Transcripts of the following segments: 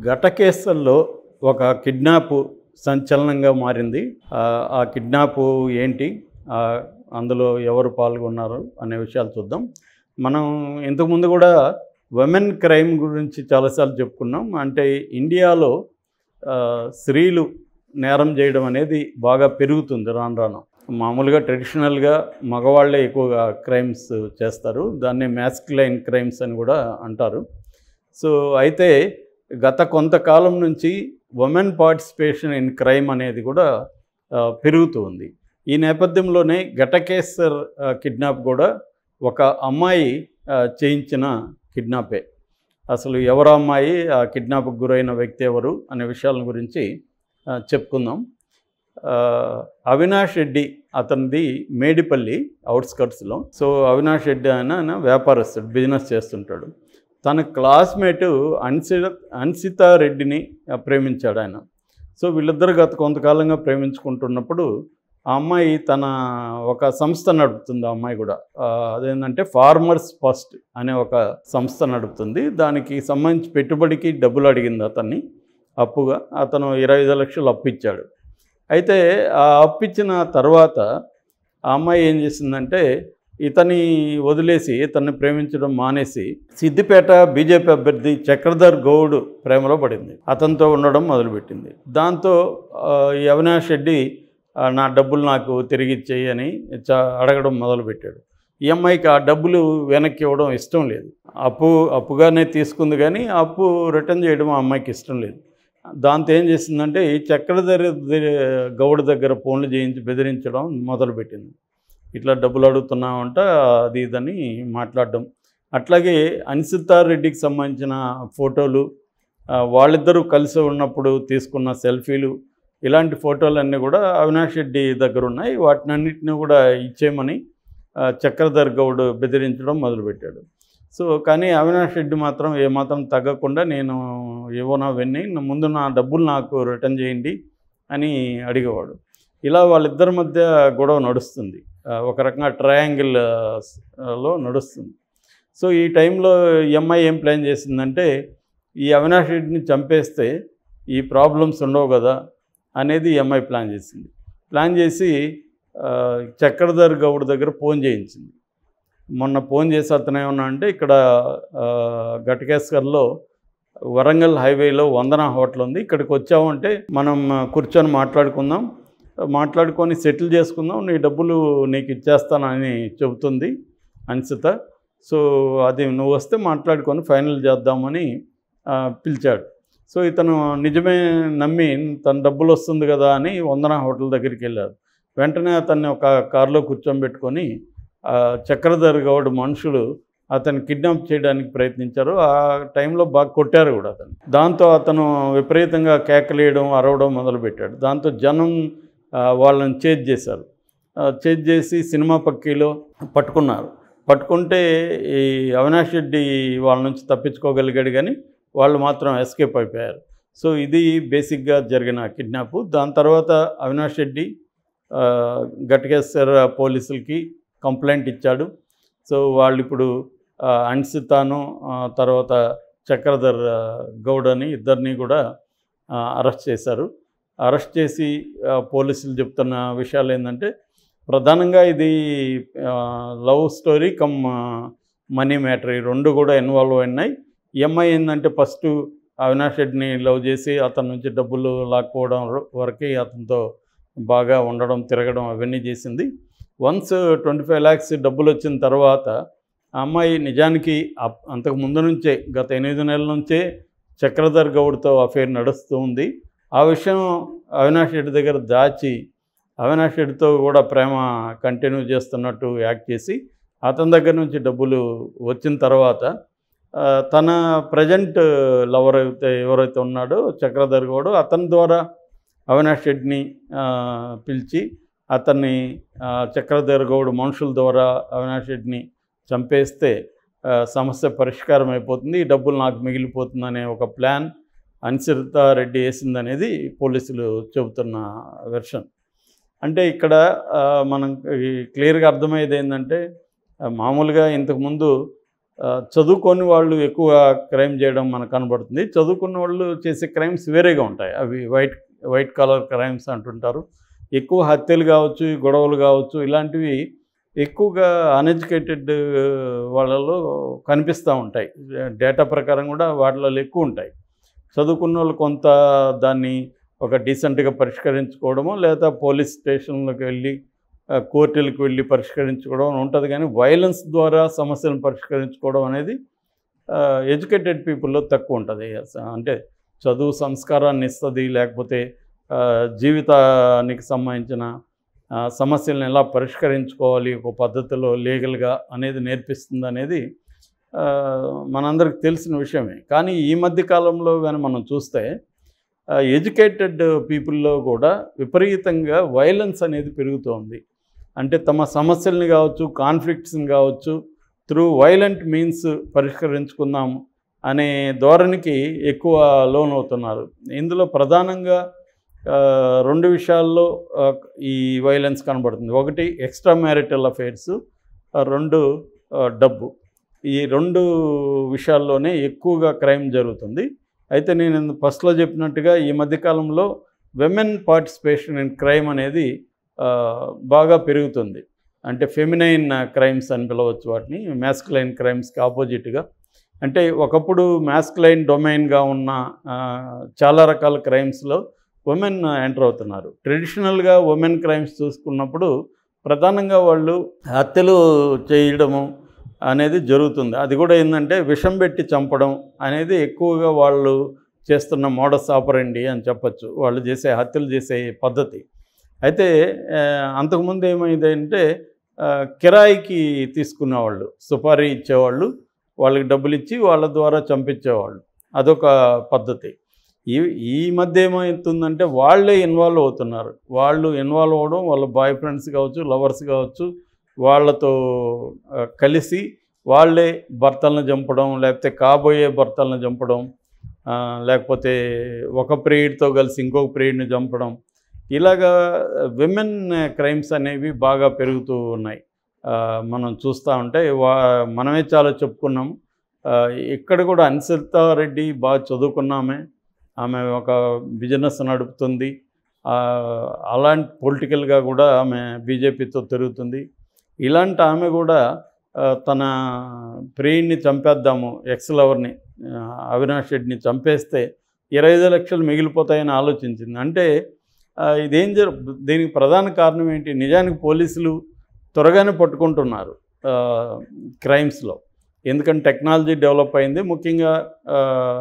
ఘటకేశ్వర్లో ఒక కిడ్నాప్ సంచలనంగా మారింది ఆ, ఆ కిడ్నాప్ ఏంటి ఆ, అందులో ఎవరు పాల్గొన్నారు అనే విషయాలు చూద్దాం మనం ఇంతకుముందు కూడా ఉమెన్ క్రైమ్ గురించి చాలాసార్లు చెప్పుకున్నాం అంటే ఇండియాలో ఆ, స్త్రీలు నేరం చేయడం అనేది బాగా పెరుగుతుంది రాను రాను మామూలుగా ట్రెడిషనల్గా మగవాళ్ళే ఎక్కువగా క్రైమ్స్ చేస్తారు దాన్ని మ్యాస్క్లైన్ క్రైమ్స్ అని కూడా అంటారు సో అయితే గత కొంతకాలం నుంచి ఉమెన్ పార్టిసిపేషన్ ఇన్ క్రైమ్ అనేది కూడా ఆ, పెరుగుతూ ఉంది ఈ నేపథ్యంలోనే ఘటకేశ్వర్ ఆ, కిడ్నాప్ కూడా ఒక అమ్మాయి ఆ, చేయించిన కిడ్నాపే అసలు ఎవరు అమ్మాయి ఆ కిడ్నాప్కి గురైన వ్యక్తి ఎవరు అనే విషయాల గురించి ఆ, చెప్పుకుందాం ఆ, అవినాష్ రెడ్డి అతనిది మేడిపల్లి అవుట్స్కట్స్లో సో అవినాష్ రెడ్డి ఆయన ఆయన వ్యాపారస్తుడు బిజినెస్ చేస్తుంటాడు తన క్లాస్మేటు అన్సి అన్సిత రెడ్డిని ఆ, ప్రేమించాడు ఆయన సో వీళ్ళిద్దరు గత కొంతకాలంగా ప్రేమించుకుంటున్నప్పుడు ఆ అమ్మాయి తన ఒక సంస్థ నడుపుతుంది ఆ అమ్మాయి కూడా ఆ, అదేంటంటే ఫార్మర్స్ ఫస్ట్ అనే ఒక సంస్థ నడుపుతుంది దానికి సంబంధించి పెట్టుబడికి డబ్బులు అడిగింది అతన్ని అప్పుగా అతను ఇరవై ఐదు లక్షలు అప్పు ఇచ్చాడు అయితే ఆ అప్పు ఇచ్చిన తర్వాత ఆ అమ్మాయి ఏం చేసిందంటే ఇతని వదిలేసి ఇతన్ని ప్రేమించడం మానేసి సిద్దిపేట బీజేపీ అభ్యర్థి చక్రధర్ గౌడ్ ప్రేమలో పడింది అతనితో ఉండడం మొదలుపెట్టింది దాంతో ఆ, ఈ అవినాష్ రెడ్డి ఆ, నా డబ్బులు నాకు తిరిగి ఇచ్చేయి అని చ అడగడం మొదలుపెట్టాడు ఈ అమ్మాయికి ఆ డబ్బులు వెనక్కి ఇవ్వడం ఇష్టం లేదు అప్పు అప్పుగానే తీసుకుంది కానీ ఆ అప్పు రిటర్న్ చేయడం ఆ అమ్మాయికి ఇష్టం లేదు దాంతో ఏం చేసిందంటే ఈ చక్రధర గౌడ్ దగ్గర ఫోన్లు చేయించి బెదిరించడం మొదలుపెట్టింది ఇట్లా డబ్బులు అడుగుతున్నామంట అది ఇదని మాట్లాడడం అట్లాగే అనిసితారెడ్డికి సంబంధించిన ఫోటోలు ఆ, వాళ్ళిద్దరూ కలిసి ఉన్నప్పుడు తీసుకున్న సెల్ఫీలు ఇలాంటి ఫోటోలన్నీ కూడా అవినాష్ రెడ్డి దగ్గర ఉన్నాయి వాటినన్నిటిని కూడా ఇచ్చేయమని ఆ, చక్రధర్ గౌడ్ బెదిరించడం మొదలుపెట్టాడు సో కానీ అవినాష్ రెడ్డి మాత్రం ఏమాత్రం తగ్గకుండా నేను ఇవ్వను అవన్నీ నా- ముందు నా డబ్బులు నాకు రిటర్న్ చేయండి అని అడిగేవాడు ఇలా వాళ్ళిద్దరి మధ్య గొడవ నడుస్తుంది ఆ, ఒక రకంగా ట్రయాంగిల్ ఆ, స్- ఆ, లో నడుస్తుంది సో ఈ టైంలో ఈ అమ్మాయి ఏం ప్లాన్ చేసిందంటే ఈ అవినాష్ రెడ్డిని చంపేస్తే ఈ ప్రాబ్లమ్స్ ఉండవు కదా అనేది ఈ అమ్మాయి ప్లాన్ చేసింది ప్లాన్ చేసి ఆ, చక్రధర్ గౌడ్ దగ్గర ఫోన్ చేయించింది మొన్న ఫోన్ చేసి అతను ఏమన్నా అంటే ఇక్కడ ఆ, ఘటకేశ్వర్లో వరంగల్ హైవేలో వందన హోటల్ ఉంది ఇక్కడికి వచ్చామంటే మనం ఆ, కూర్చొని మాట్లాడుకుందాం మాట్లాడుకొని సెటిల్ చేసుకుందాం నీ డబ్బులు నీకు ఇచ్చేస్తానని చెబుతుంది అనిసిత సో అది నువ్వు వస్తే మాట్లాడుకొని ఫైనల్ చేద్దామని ఆ, పిలిచాడు సో ఇతను నిజమే నమ్మి తన డబ్బులు వస్తుంది కదా అని వందన హోటల్ దగ్గరికి వెళ్ళాడు వెంటనే అతన్ని ఒక కారులో కూర్చోబెట్టుకొని ఆ, చక్రధర్ గౌడ్ మనుషులు అతన్ని కిడ్నాప్ చేయడానికి ప్రయత్నించారు ఆ టైంలో బాగా కొట్టారు కూడా అతను దాంతో అతను విపరీతంగా కేకలేయడం అరవడం మొదలుపెట్టాడు దాంతో జనం ఆ, వాళ్ళని చేజ్ చేశారు చేజ్ చేసి సినిమా పక్కీలో పట్టుకున్నారు పట్టుకుంటే ఈ అవినాష్ రెడ్డి వాళ్ళ నుంచి తప్పించుకోగలిగాడు కానీ వాళ్ళు మాత్రం ఎస్కేప్ అయిపోయారు సో ఇది బేసిక్గా జరిగిన కిడ్నాప్ దాని తర్వాత అవినాష్ రెడ్డి ఆ, ఘటకేశ్వర పోలీసులకి కంప్లైంట్ ఇచ్చాడు సో వాళ్ళు ఇప్పుడు ఆ, అన్సితాను ఆ, తర్వాత చక్రధర్ ఆ, గౌడ్ అని ఇద్దరిని కూడా ఆ, అరెస్ట్ చేశారు అరెస్ట్ చేసి ఆ, పోలీసులు చెప్తున్న విషయాలు ఏంటంటే ప్రధానంగా ఇది ఆ, లవ్ స్టోరీ కమ్ ఆ, మనీ మ్యాటర్ ఈ రెండు కూడా ఇన్వాల్వ్ అయినాయి ఈ అమ్మాయి ఏంటంటే ఫస్ట్ అవినాష్ రెడ్డిని లవ్ చేసి అతని నుంచి డబ్బులు లాక్కోవడం వరకు అతనితో బాగా ఉండడం తిరగడం అవన్నీ చేసింది వన్స్ ట్వంటీ ఫైవ్ ల్యాక్స్ డబ్బులు వచ్చిన తర్వాత ఆ అమ్మాయి నిజానికి అప్- అంతకు ముందు నుంచే గత ఎనిమిది నెలల నుంచే చక్రధర్ గౌడ్తో అఫేర్ నడుస్తూ ఉంది ఆ విషయం అవినాష్ రెడ్డి దగ్గర దాచి అవినాష్ రెడ్డితో కూడా ప్రేమ కంటిన్యూ చేస్తున్నట్టు యాక్ట్ చేసి అతని దగ్గర నుంచి డబ్బులు వచ్చిన తర్వాత ఆ, తన ప్రజెంట్ లవర్ అయితే ఎవరైతే ఉన్నాడో చక్రధర్ గౌడ్ అతని ద్వారా అవినాష్ రెడ్డిని ఆ, పిలిచి అతన్ని ఆ, చక్రధర్ గౌడ్ మనుషుల ద్వారా అవినాష్ రెడ్డిని చంపేస్తే ఆ, సమస్య పరిష్కారం అయిపోతుంది ఈ డబ్బులు నాకు మిగిలిపోతుందనే ఒక ప్లాన్ అనిశ్చిత రెడ్డి వేసిందనేది పోలీసులు చెబుతున్న వెర్షన్ అంటే ఇక్కడ ఆ, మనం ఈ క్లియర్గా అర్థమయ్యేది ఏంటంటే ఆ, మామూలుగా ఇంతకుముందు ఆ, చదువుకొని వాళ్ళు ఎక్కువ క్రైమ్ చేయడం మనకు కనబడుతుంది చదువుకున్న వాళ్ళు చేసే క్రైమ్స్ వేరేగా ఉంటాయి అవి వైట్ వైట్ కలర్ క్రైమ్స్ అంటుంటారు ఎక్కువ హత్యలు కావచ్చు గొడవలు కావచ్చు ఇలాంటివి ఎక్కువగా అన్ఎడ్యుకేటెడ్ వాళ్ళలో కనిపిస్తూ ఉంటాయి డేటా ప్రకారం కూడా వాటిలో ఎక్కువ ఉంటాయి చదువుకున్న వాళ్ళు కొంత దాన్ని ఒక డీసెంట్గా పరిష్కరించుకోవడము లేదా పోలీస్ స్టేషన్లకు వెళ్ళి ఆ, కోర్టులకు వెళ్ళి పరిష్కరించుకోవడం అని ఉంటుంది కానీ వైలెన్స్ ద్వారా సమస్యలను పరిష్కరించుకోవడం అనేది ఎడ్యుకేటెడ్ పీపుల్లో తక్కువ ఉంటుంది అంటే చదువు సంస్కారాన్ని ఇస్తుంది లేకపోతే ఆ, జీవితానికి సంబంధించిన ఆ, సమస్యలను ఎలా పరిష్కరించుకోవాలి ఒక పద్ధతిలో లీగల్గా అనేది నేర్పిస్తుంది అనేది ఆ, మనందరికి తెలిసిన విషయమే కానీ ఈ మధ్య కాలంలో కానీ మనం చూస్తే ఎడ్యుకేటెడ్ పీపుల్లో కూడా విపరీతంగా వైలెన్స్ అనేది పెరుగుతోంది అంటే తమ సమస్యల్ని కావచ్చు కాన్ఫ్లిక్ట్స్ని కావచ్చు త్రూ వైలెంట్ మీన్స్ పరిష్కరించుకుందాం అనే ధోరణికి ఎక్కువ లోన్ అవుతున్నారు ఇందులో ప్రధానంగా ఆ, రెండు విషయాల్లో ఆ, ఈ వైలెన్స్ కనబడుతుంది ఒకటి ఎక్స్ట్రా మ్యారిటల్ అఫైర్స్ రెండు ఆ, డబ్బు ఈ రెండు విషయాల్లోనే ఎక్కువగా క్రైమ్ జరుగుతుంది అయితే నేను ఫస్ట్లో చెప్పినట్టుగా ఈ మధ్యకాలంలో విమెన్ పార్టిసిపేషన్ ఇన్ క్రైమ్ అనేది ఆ, బాగా పెరుగుతుంది అంటే ఫెమినైన్ క్రైమ్స్ అని పిలవచ్చు వాటిని మ్యాస్కులైన్ క్రైమ్స్కి ఆపోజిట్గా అంటే ఒకప్పుడు మ్యాస్కులైన్ డొమైన్గా ఉన్న ఆ, చాలా రకాల క్రైమ్స్లో ఉమెన్ ఎంటర్ అవుతున్నారు ట్రెడిషనల్గా ఉమెన్ క్రైమ్స్ చూసుకున్నప్పుడు ప్రధానంగా వాళ్ళు హత్యలు చేయడము అనేది జరుగుతుంది అది కూడా ఏంటంటే విషం పెట్టి చంపడం అనేది ఎక్కువగా వాళ్ళు చేస్తున్న మోడస్ ఆపరండి అని చెప్పచ్చు వాళ్ళు చేసే హత్యలు చేసే పద్ధతి అయితే ఆ, అంతకుముందు ఏమైందంటే ఆ, కిరాయికి తీసుకునేవాళ్ళు సుపారీ ఇచ్చేవాళ్ళు వాళ్ళకి డబ్బులు ఇచ్చి వాళ్ళ ద్వారా చంపించేవాళ్ళు అదొక పద్ధతి ఈ ఈ మధ్య ఏమవుతుందంటే వాళ్ళే ఇన్వాల్వ్ అవుతున్నారు వాళ్ళు ఇన్వాల్వ్ అవ్వడం వాళ్ళ బాయ్ ఫ్రెండ్స్ కావచ్చు లవర్స్ కావచ్చు వాళ్ళతో ఆ, కలిసి వాళ్ళే భర్తలను చంపడం లేకపోతే కాబోయే భర్తలను చంపడం ఆ, లేకపోతే ఒక ప్రేయడ్తో కలిసి ఇంకొక ప్రేయడ్ని చంపడం ఇలాగా విమెన్ క్రైమ్స్ అనేవి బాగా పెరుగుతూ ఉన్నాయి ఆ, మనం చూస్తూ ఉంటే వా మనమే చాలా చెప్పుకున్నాం ఆ, ఇక్కడ కూడా అన్సిత రెడ్డి బాగా చదువుకున్నామే ఆమె ఒక బిజినెస్ నడుపుతుంది ఆ, అలాంటి పొలిటికల్గా కూడా ఆమె బీజేపీతో తిరుగుతుంది ఇలాంటి ఆమె కూడా ఆ, తన ప్రియుడిని చంపేద్దాము ఎక్స్ లవర్ని ఆ, అవినాష్ రెడ్డిని చంపేస్తే ఇరవై ఐదు లక్షలు మిగిలిపోతాయని ఆలోచించింది అంటే ఆ, ఇదేం జరు దీనికి ప్రధాన కారణం ఏంటి నిజానికి పోలీసులు త్వరగానే పట్టుకుంటున్నారు క్రైమ్స్లో ఎందుకంటే టెక్నాలజీ డెవలప్ అయింది ముఖ్యంగా ఆ,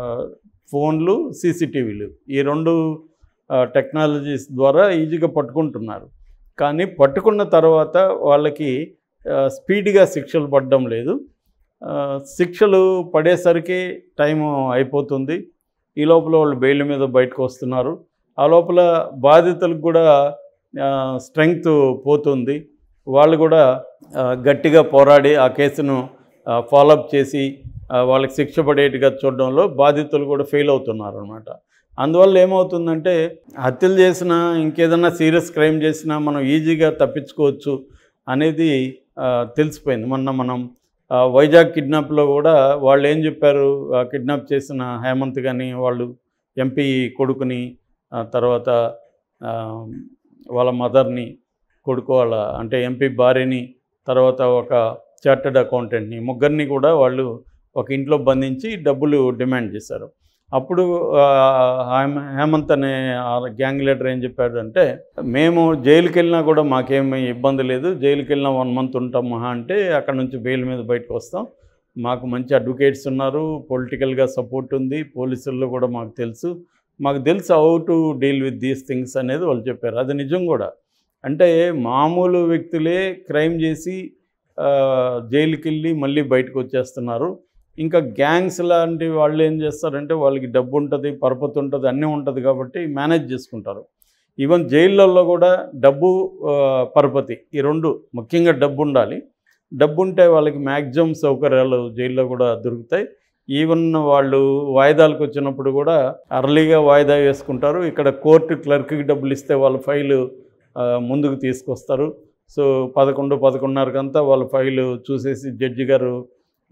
ఫోన్లు సీసీటీవీలు ఈ రెండు ఆ, టెక్నాలజీస్ ద్వారా ఈజీగా పట్టుకుంటున్నారు కానీ పట్టుకున్న తర్వాత వాళ్ళకి ఆ, స్పీడ్గా శిక్షలు పడడం లేదు ఆ, శిక్షలు పడేసరికి టైం అయిపోతుంది ఈ లోపల వాళ్ళు బెయిల్ మీద బయటకు వస్తున్నారు ఆ లోపల బాధితులకు కూడా స్ట్రెంగ్త్ పోతుంది వాళ్ళు కూడా ఆ, గట్టిగా పోరాడి ఆ కేసును ఫాలోఅప్ చేసి ఆ, వాళ్ళకి శిక్ష పడేట్టుగా చూడడంలో బాధితులు కూడా ఫెయిల్ అవుతున్నారు అనమాట అందువల్ల ఏమవుతుందంటే హత్యలు చేసినా ఇంకేదన్నా సీరియస్ క్రైమ్ చేసినా మనం ఈజీగా తప్పించుకోవచ్చు అనేది ఆ, తెలిసిపోయింది మొన్న మనం ఆ, వైజాగ్ కిడ్నాప్లో కూడా వాళ్ళు ఏం చెప్పారు కిడ్నాప్ చేసిన హేమంత్ కానీ వాళ్ళు ఎంపీ కొడుకుని ఆ తర్వాత ఆ, వాళ్ళ మదర్ని కొడుకు వాళ్ళ అంటే ఎంపీ భార్యని తర్వాత ఒక చార్టెడ్ అకౌంటెంట్ని ముగ్గురిని కూడా వాళ్ళు ఒక ఇంట్లో బంధించి డబ్బులు డిమాండ్ చేశారు అప్పుడు ఆ, హేమ- హేమంత్ అనే ఆ గ్యాంగ్ లీడర్ ఏం చెప్పాడు అంటే మేము జైలుకి వెళ్ళినా కూడా మాకేమీ ఇబ్బంది లేదు జైలుకి వెళ్ళినా వన్ మంత్ ఉంటాం మహా అంటే అక్కడ నుంచి బెయిల్ మీద బయటకు వస్తాం మాకు మంచి అడ్వకేట్స్ ఉన్నారు పొలిటికల్గా సపోర్ట్ ఉంది పోలీసుల్లో కూడా మాకు తెలుసు మాకు తెలుసు how to deal with these things అనేది వాళ్ళు చెప్పారు అది నిజం కూడా అంటే మామూలు వ్యక్తులే క్రైమ్ చేసి ఆ, జైలుకి వెళ్ళి మళ్ళీ బయటకు వచ్చేస్తున్నారు ఇంకా గ్యాంగ్స్ లాంటి వాళ్ళు ఏం చేస్తారంటే వాళ్ళకి డబ్బు ఉంటుంది పరపతి ఉంటుంది అన్నీ ఉంటుంది కాబట్టి మేనేజ్ చేసుకుంటారు ఈవెన్ జైళ్ళల్లో కూడా డబ్బు ఆ, పరపతి ఈ రెండు ముఖ్యంగా డబ్బు ఉండాలి డబ్బు ఉంటే వాళ్ళకి మ్యాక్సిమం సౌకర్యాలు జైల్లో కూడా దొరుకుతాయి ఈవెన్ వాళ్ళు వాయిదాలకు వచ్చినప్పుడు కూడా అర్లీగా వాయిదా వేసుకుంటారు ఇక్కడ కోర్టు క్లర్క్కి డబ్బులు ఇస్తే వాళ్ళ ఫైలు ఆ, ముందుకు తీసుకొస్తారు సో పదకొండు పదకొండున్నరకంతా వాళ్ళ ఫైలు చూసేసి జడ్జి గారు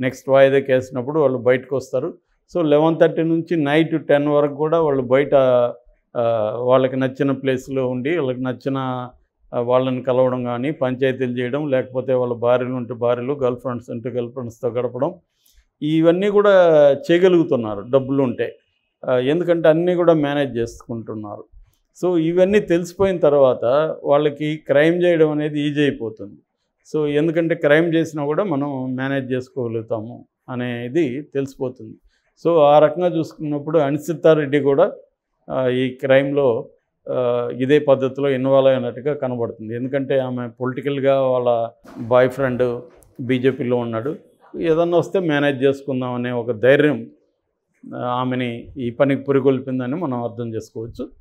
నెక్స్ట్ వాయిదాకి వేసినప్పుడు వాళ్ళు బయటకు వస్తారు సో లెవెన్ థర్టీ నుంచి నైట్ టెన్ వరకు కూడా వాళ్ళు బయట ఆ, వాళ్ళకి నచ్చిన ప్లేస్లో ఉండి వాళ్ళకి నచ్చిన ఆ, వాళ్ళని కలవడం కానీ పంచాయతీలు చేయడం లేకపోతే వాళ్ళ భార్యలు ఉంటే భార్యలు గర్ల్ ఫ్రెండ్స్ ఉంటే గర్ల్ ఫ్రెండ్స్తో గడపడం ఇవన్నీ కూడా చేయగలుగుతున్నారు డబ్బులు ఉంటే ఆ, ఎందుకంటే అన్నీ కూడా మేనేజ్ చేసుకుంటున్నారు సో ఇవన్నీ తెలిసిపోయిన తర్వాత వాళ్ళకి క్రైమ్ చేయడం అనేది ఈజీ అయిపోతుంది సో ఎందుకంటే క్రైమ్ చేసినా కూడా మనం మేనేజ్ చేసుకోగలుగుతాము అనేది తెలిసిపోతుంది సో ఆ రకంగా చూసుకున్నప్పుడు అనిసితారెడ్డి కూడా ఆ, ఈ క్రైమ్లో ఆ, ఇదే పద్ధతిలో ఇన్వాల్వ్ అయినట్టుగా కనబడుతుంది ఎందుకంటే ఆమె పొలిటికల్గా వాళ్ళ బాయ్ ఫ్రెండ్ బీజేపీలో ఉన్నాడు ఏదన్నా వస్తే మేనేజ్ చేసుకుందాం అనే ఒక ధైర్యం ఆ, ఆమెని ఈ పనికి పురికొల్పిందని మనం అర్థం చేసుకోవచ్చు